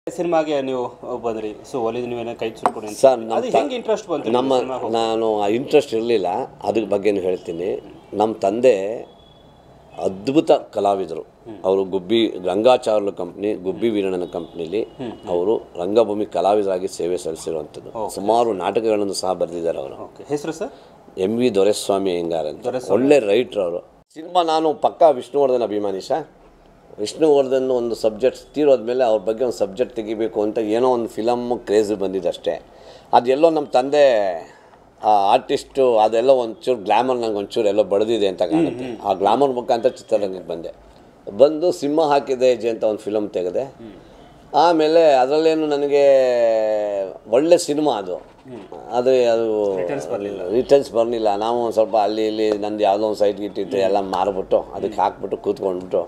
ಸಿನಿಮಾಗೆ ನೀವು ಬಂದ್ರಿ ಸೊ ಒಲಿದು ನೀವೇನೋ ಕೈ ಚುರ್ಕೊಂಡು ಅಂತ. ಸರ್ ನಮ್ಮ ಅದು ತ- ಹೆಂಗೆ ಇಂಟ್ರೆಸ್ಟ್ ಬಂತು ನಮ್ಮ ನಾನು ಆ ಇಂಟ್ರೆಸ್ಟ್ ಇರಲಿಲ್ಲ ಅದ್ರ ಬಗ್ಗೆನೂ ಹೇಳ್ತೀನಿ ನಮ್ಮ ತಂದೆ ಅದ್ಭುತ ಕಲಾವಿದರು ಅವರು ಗುಬ್ಬಿ ರಂಗಾಚಾರ್ಲ ಕಂಪ್ನಿ ಗುಬ್ಬಿ ವೀರಣ್ಣನ ಕಂಪ್ನಿಲಿ ಅವರು ರಂಗಭೂಮಿ ಕಲಾವಿದರಾಗಿ ಸೇವೆ ಸಲ್ಲಿಸಿರುವಂಥದ್ದು ಸುಮಾರು ನಾಟಕಗಳನ್ನು ಸಹ ಬರೆದಿದ್ದಾರೆ ಅವರು ಓಕೆ ಹೆಸರು ಸರ್ ಎಂ ವಿ ದೊರೆಸ್ವಾಮಿ ಹೆಂಗಾರ್ ಅಂತ ಒಳ್ಳೆ ರೈಟ್ರ್ ಅವರು ಸಿನಿಮಾ ನಾನು ಪಕ್ಕಾ ವಿಷ್ಣುವರ್ಧನ್ ಅಭಿಮಾನಿ ಸರ್ ವಿಷ್ಣುವರ್ಧನ್ ಒಂದು ಸಬ್ಜೆಕ್ಟ್ ತೀರೋದ್ಮೇಲೆ ಅವ್ರ ಬಗ್ಗೆ ಒಂದು ಸಬ್ಜೆಕ್ಟ್ ತೆಗಿಬೇಕು ಅಂತ ಏನೋ ಒಂದು ಫಿಲಮ್ ಕ್ರೇಜ್ ಬಂದಿದೆ ಅಷ್ಟೇ ಅದೆಲ್ಲೋ ನಮ್ಮ ತಂದೆ ಆ ಆರ್ಟಿಸ್ಟು ಅದೆಲ್ಲೋ ಒಂಚೂರು ಗ್ಲಾಮರ್ ನಂಗೆ ಒಂಚೂರು ಎಲ್ಲೋ ಬಡ್ದಿದೆ ಅಂತ ಕಾಣುತ್ತೆ ಆ ಗ್ಲಾಮರ್ ಮುಖಾಂತರ ಚಿತ್ರರಂಗಕ್ಕೆ ಬಂದೆ ಬಂದು ಸಿಂಹ ಹಾಕಿದೆ ಹೆಜ್ಜೆ ಅಂತ ಒಂದು ಫಿಲಮ್ ತೆಗೆದೆ ಆಮೇಲೆ ಅದರಲ್ಲೇನು ನನಗೆ ಒಳ್ಳೆ ಸಿನಿಮಾ ಅದು ಆದರೆ ಅದು ರಿಟರ್ನ್ಸ್ ಬರಲಿಲ್ಲ ನಾವು ಒಂದು ಸ್ವಲ್ಪ ಅಲ್ಲಿ ಇಲ್ಲಿ ನಂದು ಯಾವುದೋ ಒಂದು ಸೈಟ್ ಇಟ್ಟಿತ್ತು ಎಲ್ಲ ಮಾರ್ಬಿಟ್ಟು ಅದಕ್ಕೆ ಹಾಕ್ಬಿಟ್ಟು ಕೂತ್ಕೊಂಡ್ಬಿಟ್ಟು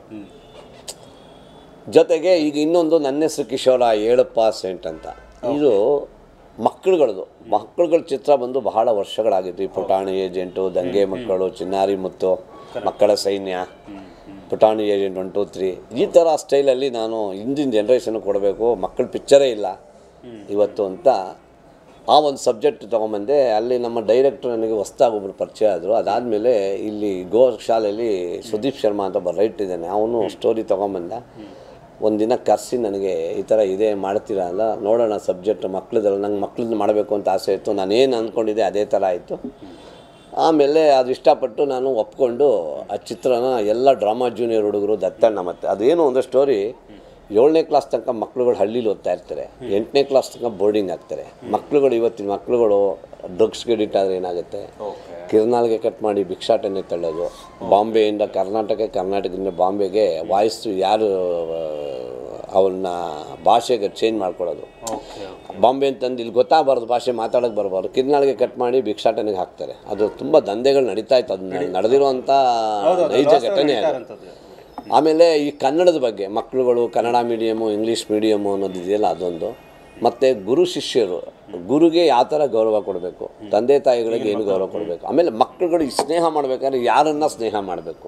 ಜೊತೆಗೆ ಈಗ ಇನ್ನೊಂದು ನನ್ನ ಹೆಸರು ಕಿಶೋರ ಏಳಪ್ಪ ಸೆಂಟ್ ಅಂತ ಇದು ಮಕ್ಕಳುಗಳದು ಮಕ್ಕಳುಗಳ ಚಿತ್ರ ಬಂದು ಬಹಳ ವರ್ಷಗಳಾಗಿತ್ತು ಈ ಪುಟಾಣಿ ಏಜೆಂಟು ದಂಗೆ ಮಕ್ಕಳು ಚಿನ್ನಾರಿ ಮುತ್ತು ಮಕ್ಕಳ ಸೈನ್ಯ ಪುಟಾಣಿ ಏಜೆಂಟ್ ಒನ್ ಟು ತ್ರೀ ಈ ಥರ ಸ್ಟೈಲಲ್ಲಿ ನಾನು ಹಿಂದಿನ ಜನ್ರೇಷನ್ ಕೊಡಬೇಕು ಮಕ್ಕಳ ಪಿಕ್ಚರೇ ಇಲ್ಲ ಇವತ್ತು ಅಂತ ಆ ಒಂದು ಸಬ್ಜೆಕ್ಟ್ ತೊಗೊಂಬಂದೆ ಅಲ್ಲಿ ನಮ್ಮ ಡೈರೆಕ್ಟ್ರ್ ನನಗೆ ಹೊಸ್ದಾಗಿ ಒಬ್ಬರು ಪರಿಚಯ ಆದರು ಅದಾದಮೇಲೆ ಇಲ್ಲಿ ಗೋ ಶಾಲೆಯಲ್ಲಿ ಸುದೀಪ್ ಶರ್ಮಾ ಅಂತ ಒಬ್ಬ ರೈಟ್ ಇದ್ದಾನೆ ಅವನು ಸ್ಟೋರಿ ತೊಗೊಂಬಂದ ಒಂದಿನ ಕರೆಸಿ ನನಗೆ ಈ ಥರ ಇದೆ ಮಾಡ್ತೀರಾ ಅಲ್ಲ ನೋಡೋಣ ಸಬ್ಜೆಕ್ಟ್ ಮಕ್ಳದಲ್ಲ ನಂಗೆ ಮಕ್ಳದ್ದು ಮಾಡಬೇಕು ಅಂತ ಆಸೆ ಇತ್ತು ನಾನೇನು ಅಂದ್ಕೊಂಡಿದ್ದೆ ಅದೇ ಥರ ಆಯಿತು ಆಮೇಲೆ ಅದು ಇಷ್ಟಪಟ್ಟು ನಾನು ಒಪ್ಕೊಂಡು ಆ ಚಿತ್ರನ ಎಲ್ಲ ಡ್ರಾಮಾ ಜೂನಿಯರ್ ಹುಡುಗರು ದತ್ತಣ್ಣ ಮತ್ತು ಅದೇನು ಒಂದು ಸ್ಟೋರಿ ಏಳನೇ ಕ್ಲಾಸ್ ತನಕ ಮಕ್ಳುಗಳು ಹಳ್ಳಿಲಿ ಓದ್ತಾ ಇರ್ತಾರೆ ಎಂಟನೇ ಕ್ಲಾಸ್ ತನಕ ಬೋರ್ಡಿಂಗ್ ಆಗ್ತಾರೆ ಮಕ್ಳುಗಳು ಇವತ್ತಿನ ಮಕ್ಳುಗಳು ಡ್ರಗ್ಸ್ಗೆ ಎಡಿಟ್ ಆದರೆ ಏನಾಗುತ್ತೆ ಕಿರ್ನಾಲ್ಗೆ ಕಟ್ ಮಾಡಿ ಭಿಕ್ಷಾಟನೆ ತಳ್ಳೋದು ಬಾಂಬೆಯಿಂದ ಕರ್ನಾಟಕ ಕರ್ನಾಟಕದಿಂದ ಬಾಂಬೆಗೆ ವಾಯ್ಸ್ ಯಾರು ಅವನ್ನ ಭಾಷೆಗೆ ಚೇಂಜ್ ಮಾಡ್ಕೊಳ್ಳೋದು ಓಕೆ ಬಾಂಬೆ ಅಂತಂದು ಇಲ್ಲಿ ಗೊತ್ತಾಗಬಾರ್ದು ಭಾಷೆ ಮಾತಾಡೋಕ್ಕೆ ಬರಬಾರ್ದು ಕಿರ್ನಾಳಿಗೆ ಕಟ್ ಮಾಡಿ ಭಿಕ್ಷಾಟನೆಗೆ ಹಾಕ್ತಾರೆ ಅದು ತುಂಬ ದಂಧೆಗಳು ನಡೀತಾ ಇತ್ತು ಅದು ನಡೆದಿರುವಂಥ ನೈಜ ಘಟನೆ ಅದು ಅಂತದ್ದು ಆಮೇಲೆ ಈ ಕನ್ನಡದ ಬಗ್ಗೆ ಮಕ್ಕಳುಗಳು ಕನ್ನಡ ಮೀಡಿಯಮು ಇಂಗ್ಲೀಷ್ ಮೀಡಿಯಮು ಅನ್ನೋದು ಇದೆಯಲ್ಲ ಅದೊಂದು ಮತ್ತು ಗುರು ಶಿಷ್ಯರು ಗುರುಗೆ ಯಾವ ಥರ ಗೌರವ ಕೊಡಬೇಕು ತಂದೆ ತಾಯಿಗಳಿಗೆ ಏನು ಗೌರವ ಕೊಡಬೇಕು ಆಮೇಲೆ ಮಕ್ಕಳುಗಳಿಗೆ ಸ್ನೇಹ ಮಾಡಬೇಕಾದ್ರೆ ಯಾರನ್ನ ಸ್ನೇಹ ಮಾಡಬೇಕು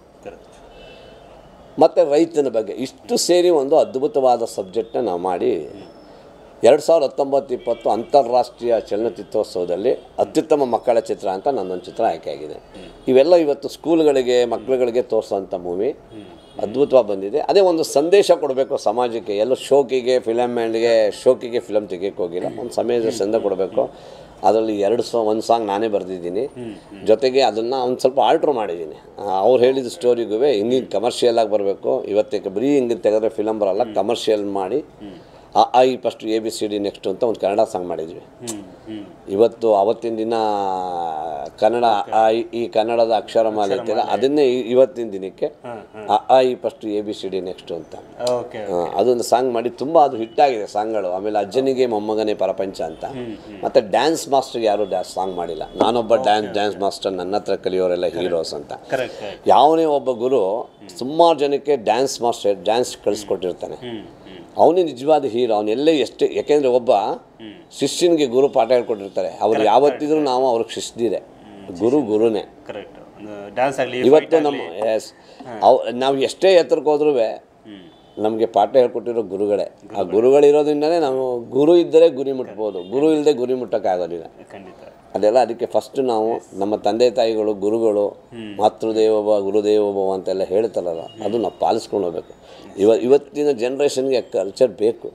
ಮತ್ತು ರೈತನ ಬಗ್ಗೆ ಇಷ್ಟು ಸೇರಿ ಒಂದು ಅದ್ಭುತವಾದ ಸಬ್ಜೆಕ್ಟ್ನ ನಾವು ಮಾಡಿ ಎರಡು ಸಾವಿರದ ಹತ್ತೊಂಬತ್ತು ಇಪ್ಪತ್ತು ಅಂತಾರಾಷ್ಟ್ರೀಯ ಚಲನಚಿತ್ರೋತ್ಸವದಲ್ಲಿ ಅತ್ಯುತ್ತಮ ಮಕ್ಕಳ ಚಿತ್ರ ಅಂತ ನನ್ನೊಂದು ಚಿತ್ರ ಆಯ್ಕೆಯಾಗಿದೆ ಇವೆಲ್ಲ ಇವತ್ತು ಸ್ಕೂಲ್ಗಳಿಗೆ ಮಕ್ಕಳುಗಳಿಗೆ ತೋರಿಸೋಂಥ ಮೂವಿ ಅದ್ಭುತವಾಗಿ ಬಂದಿದೆ ಅದೇ ಒಂದು ಸಂದೇಶ ಕೊಡಬೇಕು ಸಮಾಜಕ್ಕೆ ಎಲ್ಲೋ ಶೋಕಿಗೆ ಫಿಲಮ್ ಮ್ಯಾಂಡ್ಗೆ ಶೋಕಿಗೆ ಫಿಲಮ್ ತೆಗಿಯಕ್ಕೆ ಹೋಗಿಲ್ಲ ಒಂದು ಸಮಯದ ಸಂದ ಕೊಡಬೇಕು ಅದರಲ್ಲಿ ಎರಡು ಸಾ ಒಂದು ಸಾಂಗ್ ನಾನೇ ಬರೆದಿದ್ದೀನಿ ಜೊತೆಗೆ ಅದನ್ನು ಒಂದು ಸ್ವಲ್ಪ ಆಲ್ಟ್ರ್ ಮಾಡಿದ್ದೀನಿ ಅವ್ರು ಹೇಳಿದ ಸ್ಟೋರಿಗೂ ಹಿಂಗೆ ಕಮರ್ಷಿಯಲ್ ಆಗಿ ಬರಬೇಕು ಇವತ್ತಿಗೆ ಬರೀ ಹಿಂಗೆ ತೆಗೆದ್ರೆ ಫಿಲಮ್ ಬರಲ್ಲ ಕಮರ್ಷಿಯಲ್ ಮಾಡಿ ಆ ಐ first A B C D next ಅಂತ ಒಂದು ಕನ್ನಡ ಸಾಂಗ್ ಮಾಡಿದ್ವಿ ಹ್ಮ್ ಹ್ಮ್ ಇವತ್ತು ಅವತ್ತಿನ ದಿನ ಕನ್ನಡ ಆ ಇ ಈ ಕನ್ನಡದ ಅಕ್ಷರಮಾಲೆ ಐತಲ್ಲ ಅದನ್ನೇ ಇ- ಇವತ್ತಿನ ದಿನಕ್ಕೆ ಆ ಆ ಇ first A B C D next ಅಂತ ಓಕೆ ಆ, ಅದೊಂದು ಸಾಂಗ್ ಮಾಡಿ ತುಂಬ ಅದು ಹಿಟ್ಟಾಗಿದೆ ಸಾಂಗ್ಗಳು ಆಮೇಲೆ ಅಜ್ಜನಿಗೆ ಮೊಮ್ಮಗನೇ ಪ್ರಪಂಚ ಅಂತ ಮತ್ತು ಡ್ಯಾನ್ಸ್ ಮಾಸ್ಟರ್ಗೆ ಯಾರು ಡ್ಯಾನ್ಸ್ ಸಾಂಗ್ ಮಾಡಿಲ್ಲ ನಾನೊಬ್ಬ ಡ್ಯಾನ್ಸ್ ಡ್ಯಾನ್ಸ್ ಮಾಸ್ಟರ್ ನನ್ನ ಹತ್ರ ಕಲಿಯೋರೆಲ್ಲ ಹೀರೋಸ್ ಅಂತ ಕರೆಕ್ಟ್ ಯಾವನೇ ಒಬ್ಬ ಗುರು ಸುಮಾರು ಜನಕ್ಕೆ ಡ್ಯಾನ್ಸ್ ಮಾಸ್ಟರ್ ಡ್ಯಾನ್ಸ್ ಕಳಿಸ್ಕೊಟ್ಟಿರ್ತಾನೆ ಹ್ಮ್ ಹ್ಮ್ ಅವನೇ ನಿಜವಾದ ಹೀರೋ ಅವನೆಲ್ಲೇ ಎಷ್ಟೇ ಯಾಕೆಂದರೆ ಒಬ್ಬ ಶಿಷ್ಯನಿಗೆ ಗುರು ಪಾಠ ಹೇಳ್ಕೊಟ್ಟಿರ್ತಾರೆ ಅವ್ರು ಯಾವತ್ತಿದ್ರೂ ನಾವು ಅವ್ರಿಗೆ ಶಿಷ್ಯದಿದೆ ಗುರು ಗುರುನೇ ಕರೆಕ್ಟ್ ಡ್ಯಾನ್ಸ್ ಆಗಲಿ ಇವತ್ತು ನಮ್ಮ ಎಸ್ ಅವ್ ನಾವು ಎಷ್ಟೇ ಎತ್ತರಕ್ಕೆ ಹೋದ್ರೂ ನಮಗೆ ಪಾಠ ಹೇಳ್ಕೊಟ್ಟಿರೋ ಗುರುಗಳೇ ಆ ಗುರುಗಳಿರೋದ್ರಿಂದನೇ ನಾವು ಗುರು ಇದ್ದರೆ ಗುರಿ ಮುಟ್ಬೋದು ಗುರು ಇಲ್ಲದೆ ಗುರಿ ಮುಟ್ಟೋಕ್ಕಾಗೋದಿಲ್ಲ ಖಂಡಿತ ಅದೆಲ್ಲ ಅದಕ್ಕೆ ಫಸ್ಟ್ ನಾವು ನಮ್ಮ ತಂದೆ ತಾಯಿಗಳು ಗುರುಗಳು ಮಾತೃದೇವೋಭವ ಗುರುದೇವೋಭವ ಅಂತೆಲ್ಲ ಹೇಳ್ತಾರಲ್ಲ ಅದು ನಾವು ಪಾಲಿಸ್ಕೊಂಡು ಹೋಗ್ಬೇಕು ಇವ ಇವತ್ತಿನ ಜನ್ರೇಷನ್ಗೆ ಕಲ್ಚರ್ ಬೇಕು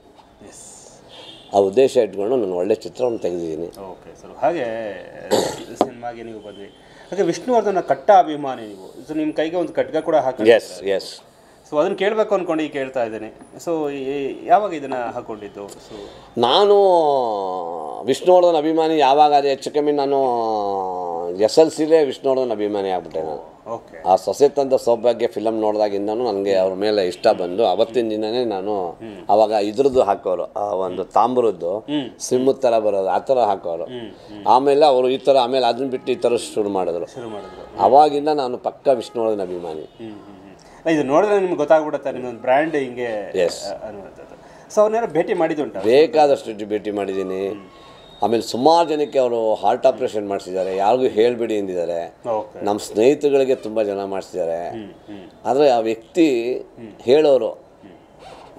ಆ ಉದ್ದೇಶ ಇಟ್ಕೊಂಡು ನಾನು ಒಳ್ಳೆ ಚಿತ್ರವನ್ನು ತೆಗೆದಿದ್ದೀನಿ ಓಕೆ ಸರ್ ಹಾಗೆ ಸಿನಿಮಾಗೆ ನೀವು ಬಂದ್ರಿ ಹಾಗೆ ವಿಷ್ಣುವರ್ಧನ ಕಟ್ಟ ಅಭಿಮಾನಿ ನೀವು ಸೊ ನಿಮ್ಮ ಕೈಗೆ ಒಂದು ಖಡ್ಗ ಕೂಡ ಹಾಕಿ ಎಸ್ ಎಸ್ ಸೊ ಅದನ್ನ ಕೇಳಬೇಕು ಅನ್ಕೊಂಡು ಈಗ ಕೇಳ್ತಾ ಇದ್ದೇನೆ ಸೊ ಯಾವಾಗ ಇದನ್ನ ಹಾಕೊಂಡಿದ್ದು ಸೊ ನಾನು ವಿಷ್ಣುವರ್ಧನ್ ಅಭಿಮಾನಿ ಯಾವಾಗ ಅದು ಹೆಚ್ಚು ಕಮ್ಮಿ ನಾನು ಎಸ್ ಎಲ್ ಸಿಲೇ ವಿಷ್ಣುವರ್ಧನ್ ಅಭಿಮಾನಿ ಆಗ್ಬಿಟ್ಟೆ ನಾನು ಓಕೆ ಆ ಸೊಸೆ ತಂದ ಸೌಭಾಗ್ಯ ಫಿಲಮ್ ನೋಡಿದಾಗಿಂದನೂ ನನಗೆ ಅವ್ರ ಮೇಲೆ ಇಷ್ಟ ಬಂದು ಅವತ್ತಿನ ದಿನನೇ ನಾನು ಅವಾಗ ಇದ್ರದ್ದು ಹಾಕೋರು ಆ ಒಂದು ತಾಮ್ರದ್ದು ಸಿಮ್ಮದ ಥರ ಬರೋದು ಆ ಥರ ಹಾಕೋರು ಆಮೇಲೆ ಅವರು ಈ ಥರ ಆಮೇಲೆ ಅದನ್ನ ಬಿಟ್ಟು ಈ ಥರ ಶುರು ಮಾಡಿದ್ರು ಶುರು ಮಾಡಿದ್ರು ಅವಾಗಿಂದ ನಾನು ಪಕ್ಕ ವಿಷ್ಣುವರ್ಧನ್ ಅಭಿಮಾನಿ ಹ್ಮ್ ಹ್ಮ್ ಹ್ಮ್ ಇದು ನೋಡಿದ್ರೆ ನಿಮ್ಗೆ ಗೊತ್ತಾಗ್ಬಿಡುತ್ತೆ ನಿಮ್ಮೊಂದು ಬ್ರ್ಯಾಂಡ್ ಹಿಂಗೆ Yes. ಅ- ಅನ್ನುವಂಥದ್ದು ಸೊ ಅವ್ರನ್ನೆಲ್ಲ ಭೇಟಿ ಮಾಡಿದ್ದುಂಟ ಬೇಕಾದಷ್ಟು ಭೇಟಿ ಮಾಡಿದ್ದೀನಿ ಆಮೇಲೆ ಸುಮಾರು ಜನಕ್ಕೆ ಅವರು ಹಾರ್ಟ್ ಆಪ್ರೇಷನ್ ಮಾಡಿಸಿದ್ದಾರೆ ಯಾರಿಗೂ ಹೇಳ್ಬಿಡಿ ಎಂದಿದ್ದಾರೆ ಓಕೆ ನಮ್ಮ ಸ್ನೇಹಿತರುಗಳಿಗೆ ತುಂಬ ಜನ ಮಾಡಿಸಿದ್ದಾರೆ ಹ್ಮ್ ಹ್ಮ್ ಆದರೆ ಆ ವ್ಯಕ್ತಿ ಹೇಳೋರು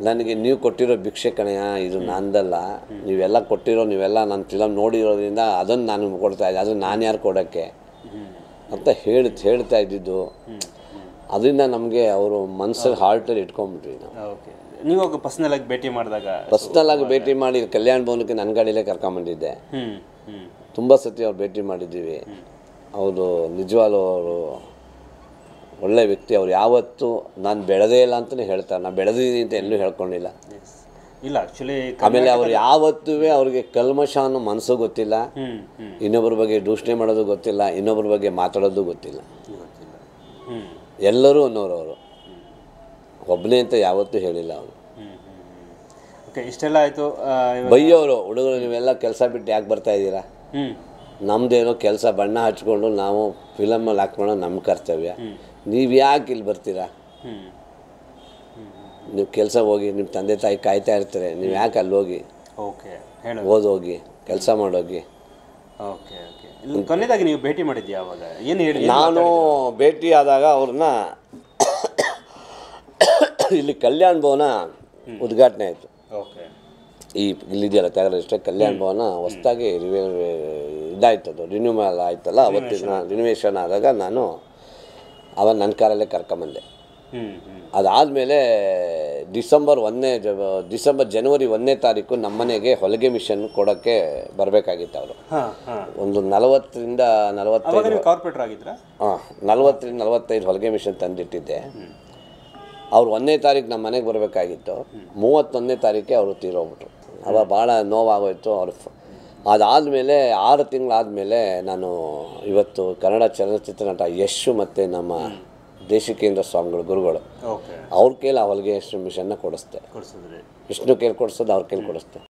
ನನಗೆ ನೀವು ಕೊಟ್ಟಿರೋ ಭಿಕ್ಷೆ ಕಣಯ್ಯ ಇದು ನಂದಲ್ಲ ನೀವೆಲ್ಲ ಕೊಟ್ಟಿರೋ ನೀವೆಲ್ಲ ನನ್ನ ಫಿಲಮ್ ನೋಡಿರೋದ್ರಿಂದ ಅದನ್ನು ನಾನು ನಿಮ್ಗೆ ಕೊಡ್ತಾ ಇದ್ದೆ ಅದು ನಾನು ಯಾರು ಕೊಡೋಕ್ಕೆ ಅಂತ ಹೇಳಿ ಹೇಳ್ತಾ ಇದ್ದಿದ್ದು ಅದರಿಂದ ನಮಗೆ ಅವರು ಮನಸ್ಸಲ್ಲಿ ಹಾರ್ಟಲ್ಲಿ ಇಟ್ಕೊಂಡ್ಬಿಟ್ವಿ ನಾವು ಓಕೆ ನೀವು ಹೋಗಿ ಪರ್ಸ್ನಲ್ ಆಗಿ ಭೇಟಿ ಮಾಡಿದಾಗ ಪರ್ಸ್ನಲ್ ಆಗಿ ಭೇಟಿ ಮಾಡಿ ಕಲ್ಯಾಣ ಭವನಕ್ಕೆ ನನ್ನ ಗಾಡಿಲೇ ಕರ್ಕೊಂಬಂದಿದ್ದೆ ಹ್ಞೂ ಹ್ಞೂ ತುಂಬ ಸತಿ ಅವ್ರು ಭೇಟಿ ಮಾಡಿದ್ದೀವಿ ಅವರು ನಿಜವಾಗ್ಲೂ ಅವರು ಒಳ್ಳೆ ವ್ಯಕ್ತಿ ಅವ್ರು ಯಾವತ್ತೂ ನಾನು ಬೆಳೆದೇ ಇಲ್ಲ ಅಂತಲೇ ಹೇಳ್ತಾರೆ ನಾನು ಬೆಳೆದಿದ್ದೀನಿ ಅಂತ ಎಲ್ಲೂ ಹೇಳ್ಕೊಂಡಿಲ್ಲ ಎಸ್ ಇಲ್ಲ ಆ್ಯಕ್ಚುಲಿ ಆಮೇಲೆ ಅವ್ರು ಯಾವತ್ತೂ ಅವ್ರಿಗೆ ಕಲ್ಮಶ ಅನ್ನೋ ಮನಸ್ಸು ಗೊತ್ತಿಲ್ಲ ಹ್ಞೂ ಹ್ಞೂ ಇನ್ನೊಬ್ಬರ ಬಗ್ಗೆ ದೂಷಣೆ ಮಾಡೋದು ಗೊತ್ತಿಲ್ಲ ಇನ್ನೊಬ್ಬರ ಬಗ್ಗೆ ಮಾತಾಡೋದು ಗೊತ್ತಿಲ್ಲ ಗೊತ್ತಿಲ್ಲ ಹ್ಞೂ ಎಲ್ಲರೂ ಅನ್ನೋರು ಅವರು ಒಬ್ಬನೇ ಅಂತ ಯಾವತ್ತೂ ಹೇಳಿಲ್ಲ ಅವರು ಹ್ಞೂ ಹ್ಞೂ ಓಕೆ ಇಷ್ಟೆಲ್ಲ ಆಯಿತು ಬೈಯೋರು ಹುಡುಗರು ನೀವೆಲ್ಲ ಕೆಲಸ ಬಿಟ್ಟು ಯಾಕೆ ಬರ್ತಾ ಇದ್ದೀರಾ ಹ್ಞೂ ನಮ್ಮದೇನೋ ಕೆಲಸ ಬಣ್ಣ ಹಚ್ಕೊಂಡು ನಾವು ಫಿಲಮಲ್ಲಿ ಹಾಕ್ಕೊಳ್ಳೋ ನಮ್ಮ ಕರ್ತವ್ಯ ನೀವು ಯಾಕೆ ಇಲ್ಲಿ ಬರ್ತೀರಾ ಹ್ಞೂ ನೀವು ಕೆಲಸ ಹೋಗಿ ನಿಮ್ಮ ತಂದೆ ತಾಯಿ ಕಾಯ್ತಾ ಇರ್ತಾರೆ ನೀವು ಯಾಕೆ ಅಲ್ಲಿ ಹೋಗಿ ಓಕೆ ಹೇಳು ಓದೋಗಿ ಕೆಲಸ ಮಾಡೋಗಿ ಓಕೆ ಓಕೆ ಇಲ್ಲಿ ಕೊನೆಯದಾಗಿ ನೀವು ಭೇಟಿ ಮಾಡಿದ್ಯಾ ಅವಾಗ ಏನು ಹೇಳಿ ನಾನು ಭೇಟಿ ಆದಾಗ ಅವ್ರನ್ನ ಇಲ್ಲಿ ಕಲ್ಯಾಣ ಭವನ ಉದ್ಘಾಟನೆ ಆಯಿತು ಓಕೆ ಈ ಇಲ್ಲಿದೆಯಲ್ಲ ತೆಗರಷ್ಟೇ ಕಲ್ಯಾಣ ಭವನ ಹೊಸ್ದಾಗಿ ರಿವೇ ಇದಾಯ್ತು ಅದು ರಿನ್ಯೂವಲ್ ಆಯ್ತಲ್ಲ ಅವತ್ತಿನ ರಿನ್ಯೂವೇಷನ್ ಆದಾಗ ನಾನು ಅವಾಗ ನನ್ನ ಕಾರಲ್ಲೇ ಕರ್ಕೊಂಬಂದೆ ಹ್ಞೂ ಹ್ಞೂ ಅದಾದಮೇಲೆ ಡಿಸೆಂಬರ್ ಒಂದನೇ ಜ ಡಿಸೆಂಬರ್ ಜನವರಿ ಒಂದನೇ ತಾರೀಕು ನಮ್ಮ ಮನೆಗೆ ಹೊಲಿಗೆ ಮಿಷನ್ ಕೊಡೋಕ್ಕೆ ಬರಬೇಕಾಗಿತ್ತು ಅವರು ಹಾಂ ಹಾಂ ಒಂದು ನಲವತ್ತರಿಂದ ಅವಾಗ ನಲವತ್ತೈದು ನೀವು ಕಾರ್ಪೊರೇಟರ್ ಆಗಿದ್ರಾ ಹಾಂ ನಲವತ್ತರಿಂದ ನಲವತ್ತೈದು ಹೊಲಿಗೆ ಮಿಷನ್ ತಂದಿಟ್ಟಿದ್ದೆ ಅವ್ರು ಒಂದನೇ ತಾರೀಕು ನಮ್ಮ ಮನೆಗೆ ಬರಬೇಕಾಗಿತ್ತು ಮೂವತ್ತೊಂದನೇ ತಾರೀಕೆ ಅವರು ತೀರೋಗ್ಬಿಟ್ರು ಅವಾಗ ಭಾಳ ನೋವಾಗೋಯ್ತು ಅವ್ರು ಫ- ಅದಾದಮೇಲೆ ಆರು ತಿಂಗಳಾದಮೇಲೆ ನಾನು ಇವತ್ತು ಕನ್ನಡ ಚಲನಚಿತ್ರ ನಟ ಯಶ್ ಮತ್ತು ನಮ್ಮ ದೇಶಿಕೇಂದ್ರ ಸ್ವಾಮಿಗಳು ಗುರುಗಳು ಓಕೆ ಅವ್ರ ಕೈಲಿ ಆ ಹೊಲಿಗೆ ಮಿಷನ್ನ ಕೊಡಿಸ್ದೆ ಕೊಡಿಸಿದ್ರಿ ವಿಷ್ಣು ಕೈಲಿ ಕೊಡಿಸೋದು ಅವ್ರ ಕೈಲಿ ಕೊಡಿಸ್ದೆ